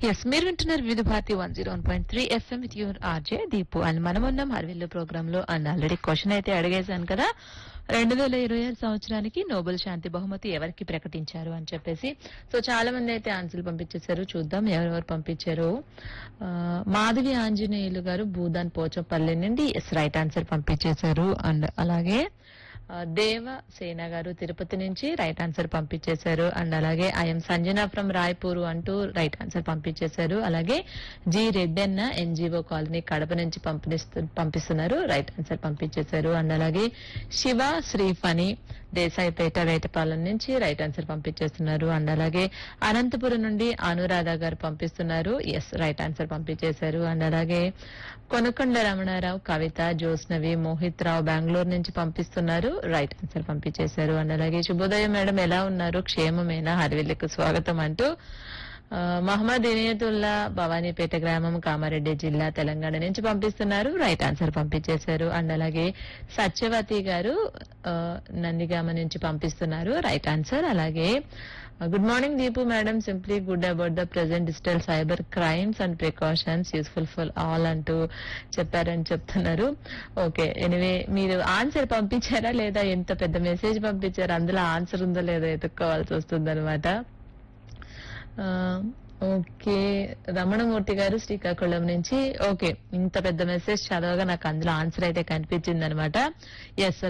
yes మీరు వింటున్నారు Vividh Bharati one zero one point three FM with your RJ Deepu and మనం ఉన్నాం హర్విల్లు ప్రోగ్రామ్ లో అండ్ ఆల్రెడీ క్వశ్చన్ అయితే అడిగేశాను కదా రెండు వేల ఇరవై ఆరు సంవత్సరానికి నోబెల్ శాంతి బహుమతి ఎవరికి ప్రకటించారు అని చెప్పేసి సో చాలా మంది అయితే ఆన్సర్లు పంపించేశారు చూద్దాం ఎవరెవరు పంపించారు ఆ, మాధవి ఆంజనేయులు గారు భూదాన్ పోచపల్లి నుండి ఎస్ రైట్ ఆన్సర్ పంపించేశారు అండ్ అలాగే ఆ, దేవ సేన గారు తిరుపతి నుంచి రైట్ ఆన్సర్ పంపించేశారు అండ్ అలాగే ఐఎం సంజన ఫ్రమ్ రాయ్పూర్ అంటూ రైట్ ఆన్సర్ పంపించేశారు అలాగే G Reddanna NGO colony Kadapa నుంచి పంపిస్తు పంపిస్తున్నారు రైట్ ఆన్సర్ పంపించేశారు అండ్ అలాగే శివ శ్రీఫణి దేశాయిపేట వేటపాలెం నుంచి రైట్ ఆన్సర్ పంపించేస్తున్నారు అండ్ అలాగే అనంతపురం నుండి అనురాధ గారు పంపిస్తున్నారు ఎస్ రైట్ ఆన్సర్ పంపించేశారు అండ్ అలాగే కొనకొండ రమణారావు కవిత జ్యోత్స్నవి మోహిత్ రావు బెంగళూరు నుంచి పంపిస్తున్నారు రైట్ ఆన్సర్ పంపించేశారు అండ్ అలాగే శుభోదయం మేడం ఎలా ఉన్నారు క్షేమమేనా హరివిల్లకు స్వాగతం అంటూ ఆ, మహమ్మద్ ఇనియతుల్లా భవానీపేట గ్రామం కామారెడ్డి జిల్లా తెలంగాణ నుంచి పంపిస్తున్నారు రైట్ ఆన్సర్ పంపించేశారు అండ్ అలాగే సత్యవతి గారు ఆ, నందిగామ నుంచి పంపిస్తున్నారు రైట్ ఆన్సర్ అలాగే good morning Deepu madam simply good about the present digital cyber crimes and precautions useful for all అంటూ చెప్పారని చెప్తున్నారు ఓకే ఎనివే మీరు ఆన్సర్ పంపించారా లేదా ఎంత పెద్ద మెసేజ్ పంపించారు అందులో ఆన్సర్ ఉందో లేదో ఎత్తుక్కోవాల్సి వస్తుంది ఆ, ఓకే రమణమూర్తి గారు శ్రీకాకుళం నుంచి ఓకే ఇంత పెద్ద మెసేజ్ చదవగా నాకు అందులో ఆన్సర్ అయితే కనిపించింది అనమాట ఎస్